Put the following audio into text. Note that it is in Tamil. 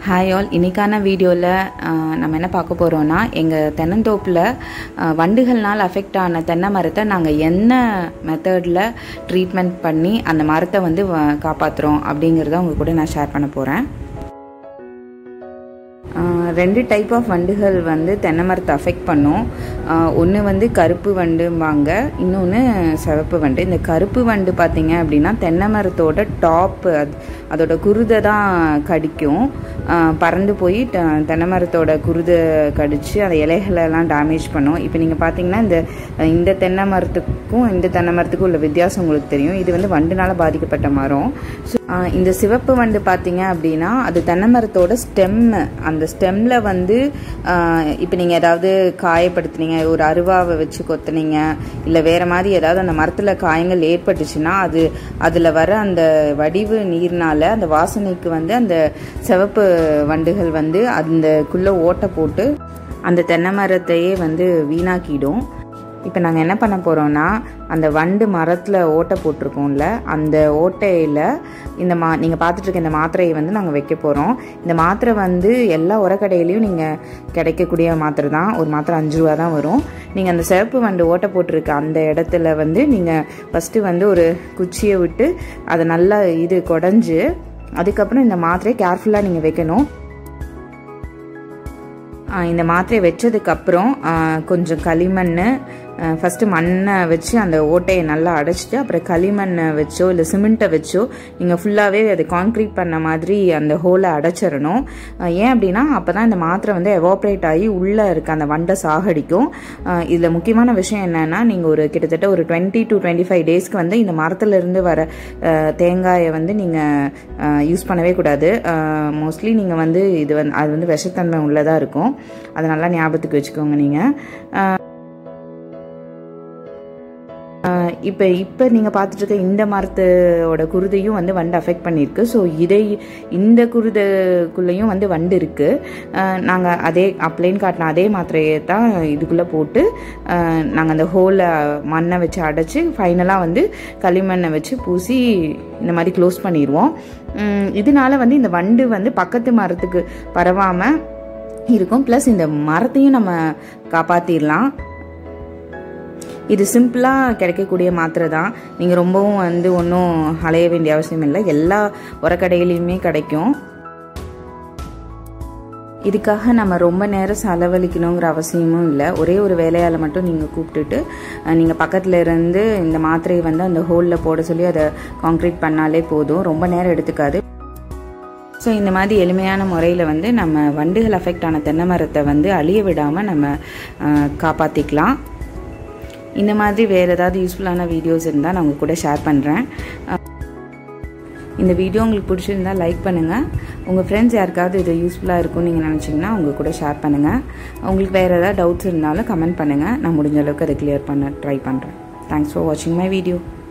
ஹாய் ஆல் இன்னைக்கான வீடியோவில் நம்ம என்ன பார்க்க போகிறோன்னா எங்கள் தென்னந்தோப்பில் வண்டுகள்னால் அஃபெக்ட் ஆன தென்னை மரத்தை நாங்கள் என்ன மெத்தடில் ட்ரீட்மெண்ட் பண்ணி அந்த மரத்தை வந்து காப்பாற்றுறோம் அப்படிங்கிறத உங்கள் கூட நான் ஷேர் பண்ண போகிறேன் ரெண்டு டைப் ஆஃப் வண்டுகள் வந்து தென்னை மரத்தை அஃபெக்ட் பண்ணும் ஒன்று வந்து கருப்பு வண்டும்பாங்க இன்னொன்று சிவப்பு வண்டு இந்த கருப்பு வண்டு பார்த்திங்க அப்படின்னா தென்னை மரத்தோட டாப்பு அது அதோட குருதை தான் கடிக்கும் பறந்து போய் தென்னை மரத்தோட குருதை கடித்து அந்த இலைகளெல்லாம் டேமேஜ் பண்ணும் இப்போ நீங்கள் பார்த்தீங்கன்னா இந்த இந்த தென்னை மரத்துக்கும் இந்த தென்னை மரத்துக்கும் உள்ள வித்தியாசம் உங்களுக்கு தெரியும் இது வந்து வண்டுனால் பாதிக்கப்பட்ட மரம் ஸோ இந்த சிவப்பு வண்டு பார்த்தீங்க அப்படின்னா அது தென்னை மரத்தோட ஸ்டெம்மு அந்த ஸ்டெம்மில் வந்து இப்போ நீங்கள் ஏதாவது காயப்படுத்துனீங்க ஒரு அருவாவை வச்சு கொத்துனீங்க இல்லை வேறு மாதிரி ஏதாவது அந்த மரத்தில் காயங்கள் ஏற்பட்டுச்சுன்னா அது அதில் வர அந்த வடிவு நீர்னால் அந்த வாசனைக்கு வந்து அந்த சிவப்பு வண்டுகள் வந்து அந்தக்குள்ளே ஓட்டை போட்டு அந்த தென்னை மரத்தையே வந்து வீணாக்கிடும் இப்போ நாங்கள் என்ன பண்ண போகிறோன்னா அந்த வண்டு மரத்தில் ஓட்டை போட்டிருக்கோம்ல அந்த ஓட்டையில் இந்த மா நீங்கள் பார்த்துட்ருக்க இந்த மாத்திரையை வந்து நாங்கள் வைக்க போகிறோம் இந்த மாத்திரை வந்து எல்லா உரக்கடையிலையும் நீங்கள் கிடைக்கக்கூடிய மாத்திரை தான் ஒரு மாத்திரை அஞ்சு ரூபா தான் வரும் நீங்கள் அந்த சிவப்பு வண்டு ஓட்டை போட்டிருக்க அந்த இடத்துல வந்து நீங்கள் ஃபஸ்ட்டு வந்து ஒரு குச்சியை விட்டு அதை நல்லா இது குடஞ்சி அதுக்கப்புறம் இந்த மாத்திரையை கேர்ஃபுல்லாக நீங்கள் வைக்கணும் இந்த மாத்திரையை வச்சதுக்கப்புறம் கொஞ்சம் களிமண் ஃபஸ்ட்டு மண்ணை வச்சு அந்த ஓட்டையை நல்லா அடைச்சிட்டு அப்புறம் களிமண்ணை வச்சோ இல்லை சிமெண்ட்டை வச்சோ நீங்கள் ஃபுல்லாகவே அது கான்க்ரீட் பண்ண மாதிரி அந்த ஹோலை அடைச்சிடணும் ஏன் அப்படின்னா அப்போ தான் இந்த மாத்திரை வந்து எவாப்ரேட் ஆகி உள்ளே இருக்க அந்த வண்டை சாகடிக்கும் இதில் முக்கியமான விஷயம் என்னென்னா நீங்கள் ஒரு கிட்டத்தட்ட ஒரு டுவெண்ட்டி டு டுவெண்ட்டி ஃபைவ் டேஸ்க்கு வந்து இந்த மரத்துலேருந்து வர தேங்காயை வந்து நீங்கள் யூஸ் பண்ணவே கூடாது மோஸ்ட்லி நீங்கள் வந்து இது வந்து அது வந்து விஷத்தன்மை உள்ளதாக இருக்கும் அதை நல்லா ஞாபகத்துக்கு வச்சுக்கோங்க நீங்கள் இப்போ இப்போ நீங்கள் பார்த்துட்ருக்க இந்த மரத்தோட குருதையும் வந்து வண்டு அஃபெக்ட் பண்ணியிருக்கு ஸோ இதை இந்த குருதைக்குள்ளேயும் வந்து வண்டு இருக்குது நாங்கள் அதே அப்ளைன் காட்டின அதே மாத்திரையை தான் இதுக்குள்ளே போட்டு நாங்கள் அந்த ஹோலை மண்ணை வச்சு அடைச்சி ஃபைனலாக வந்து களிமண்ணை வச்சு பூசி இந்த மாதிரி க்ளோஸ் பண்ணிடுவோம் இதனால வந்து இந்த வண்டு வந்து பக்கத்து மரத்துக்கு பரவாமல் இருக்கும் ப்ளஸ் இந்த மரத்தையும் நம்ம காப்பாற்றிடலாம் இது சிம்பிளாக கிடைக்கக்கூடிய மாத்திரை தான் நீங்கள் ரொம்பவும் வந்து ஒன்றும் அலைய வேண்டிய அவசியம் இல்லை எல்லா உரக்கடையிலையுமே கிடைக்கும் இதுக்காக நம்ம ரொம்ப நேரம் செலவழிக்கணுங்கிற அவசியமும் இல்லை ஒரே ஒரு வேலையால் மட்டும் நீங்கள் கூப்பிட்டுட்டு நீங்கள் பக்கத்தில் இருந்து இந்த மாத்திரையை வந்து அந்த ஹோலில் போட சொல்லி அதை காங்க்ரீட் பண்ணாலே போதும் ரொம்ப நேரம் எடுத்துக்காது ஸோ இந்த மாதிரி எளிமையான முறையில் வந்து நம்ம வண்டுகள் அஃபெக்ட் ஆன தென்னை மரத்தை வந்து அழிய விடாமல் நம்ம காப்பாற்றிக்கலாம் இந்த மாதிரி வேறு ஏதாவது யூஸ்ஃபுல்லான வீடியோஸ் இருந்தால் நான் உங்கள் கூட ஷேர் பண்ணுறேன் இந்த வீடியோ உங்களுக்கு பிடிச்சிருந்தா லைக் பண்ணுங்கள் உங்கள் ஃப்ரெண்ட்ஸ் யாருக்காவது இது யூஸ்ஃபுல்லாக இருக்கும்னு நீங்கள் நினச்சிங்கன்னா உங்கள் கூட ஷேர் பண்ணுங்கள் உங்களுக்கு வேறு ஏதாவது டவுட்ஸ் இருந்தாலும் கமெண்ட் பண்ணுங்கள் நான் முடிஞ்ச அளவுக்கு அதை கிளியர் பண்ண ட்ரை பண்ணுறேன் தேங்க்ஸ் ஃபார் வாட்சிங் மை வீடியோ